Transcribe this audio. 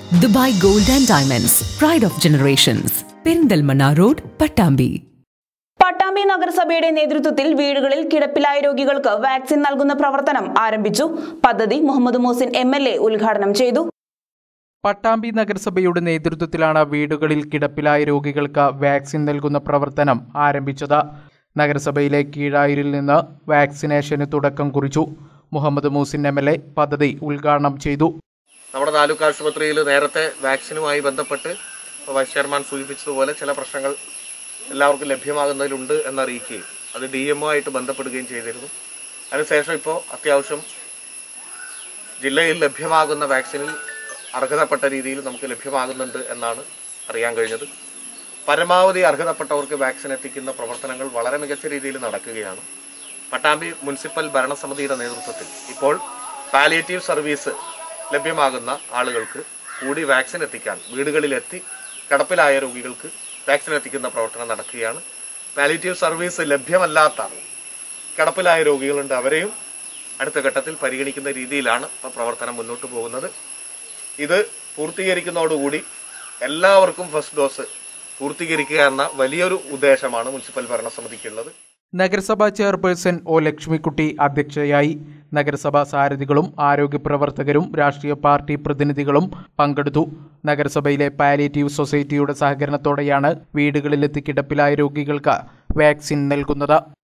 Dubai gold and diamonds pride of generations Perinthalmanna road Pattambi Pattambi നഗരസഭയുടെ നേതൃത്വത്തിൽ വീടുകളിൽ കിടപ്പിലായ രോഗികൾക്ക് വാക്സിൻ നൽകുന്ന പ്രവർത്തനം ആരംഭിച്ചു പദ്ധതി മുഹമ്മദ് മോസിൻ എം എൽ എ ഉദ്ഘാടനം ചെയ്തു പട്ടാമ്പി നഗരസഭയുടെ നേതൃത്വത്തിലാണ് വീടുകളിൽ കിടപ്പിലായ രോഗികൾക്ക് വാക്സിൻ നൽകുന്ന പ്രവർത്തനം ആരംഭിച്ചത് നഗരസഭയിലെ കീഴായൂരിൽ നിന്ന് വാക്സിനേഷന് തുടക്കം കുറിച്ചു മുഹമ്മദ് മൂസിൻ എം എൽ എ പദ്ധതി ഉദ്ഘാടനം ചെയ്തു നമ്മുടെ താലൂക്ക് ആശുപത്രിയിൽ നേരത്തെ വാക്സിനുമായി ബന്ധപ്പെട്ട് ഇപ്പോൾ വൈസ് ചെയർമാൻ സൂചിപ്പിച്ചതുപോലെ ചില പ്രശ്നങ്ങൾ എല്ലാവർക്കും ലഭ്യമാകുന്നതിലുണ്ട് എന്നറിയിക്കുകയും അത് ഡി എം ആയിട്ട് ബന്ധപ്പെടുകയും ചെയ്തിരുന്നു അതിനുശേഷം ഇപ്പോൾ അത്യാവശ്യം ജില്ലയിൽ ലഭ്യമാകുന്ന വാക്സിനിൽ അർഹതപ്പെട്ട രീതിയിൽ നമുക്ക് ലഭ്യമാകുന്നുണ്ട് എന്നാണ് അറിയാൻ കഴിഞ്ഞത് പരമാവധി അർഹതപ്പെട്ടവർക്ക് വാക്സിൻ എത്തിക്കുന്ന പ്രവർത്തനങ്ങൾ വളരെ മികച്ച രീതിയിൽ നടക്കുകയാണ് പട്ടാമ്പി മുനിസിപ്പൽ ഭരണസമിതിയുടെ നേതൃത്വത്തിൽ ഇപ്പോൾ പാലിയേറ്റീവ് സർവീസ് ലഭ്യമാകുന്ന ആളുകൾക്ക് കൂടി വാക്സിൻ എത്തിക്കാൻ വീടുകളിലെത്തി കിടപ്പിലായ രോഗികൾക്ക് വാക്സിൻ എത്തിക്കുന്ന പ്രവർത്തനം നടക്കുകയാണ് പാലിയേറ്റീവ് സർവീസ് ലഭ്യമല്ലാത്ത കിടപ്പിലായ രോഗികളുണ്ട് അവരെയും അടുത്ത ഘട്ടത്തിൽ പരിഗണിക്കുന്ന രീതിയിലാണ് ഇപ്പോൾ പ്രവർത്തനം മുന്നോട്ട് പോകുന്നത് ഇത് പൂർത്തീകരിക്കുന്നതോടുകൂടി എല്ലാവർക്കും ഫസ്റ്റ് ഡോസ് പൂർത്തീകരിക്കുക എന്ന വലിയൊരു ഉദ്ദേശമാണ് മുനിസിപ്പൽ ഭരണസമിതിക്കുള്ളത് നഗരസഭാ ചെയർപേഴ്സൺ ഒ ലക്ഷ്മിക്കുട്ടി അധ്യക്ഷയായി നഗരസഭാ സാരഥികളും ആരോഗ്യ പ്രവർത്തകരും രാഷ്ട്രീയ പാർട്ടി പ്രതിനിധികളും പങ്കെടുത്തു നഗരസഭയിലെ പാലിയേറ്റീവ് സൊസൈറ്റിയുടെ സഹകരണത്തോടെയാണ് വീടുകളിലെത്തി കിടപ്പിലായ രോഗികൾക്ക് വാക്സിൻ നൽകുന്നത്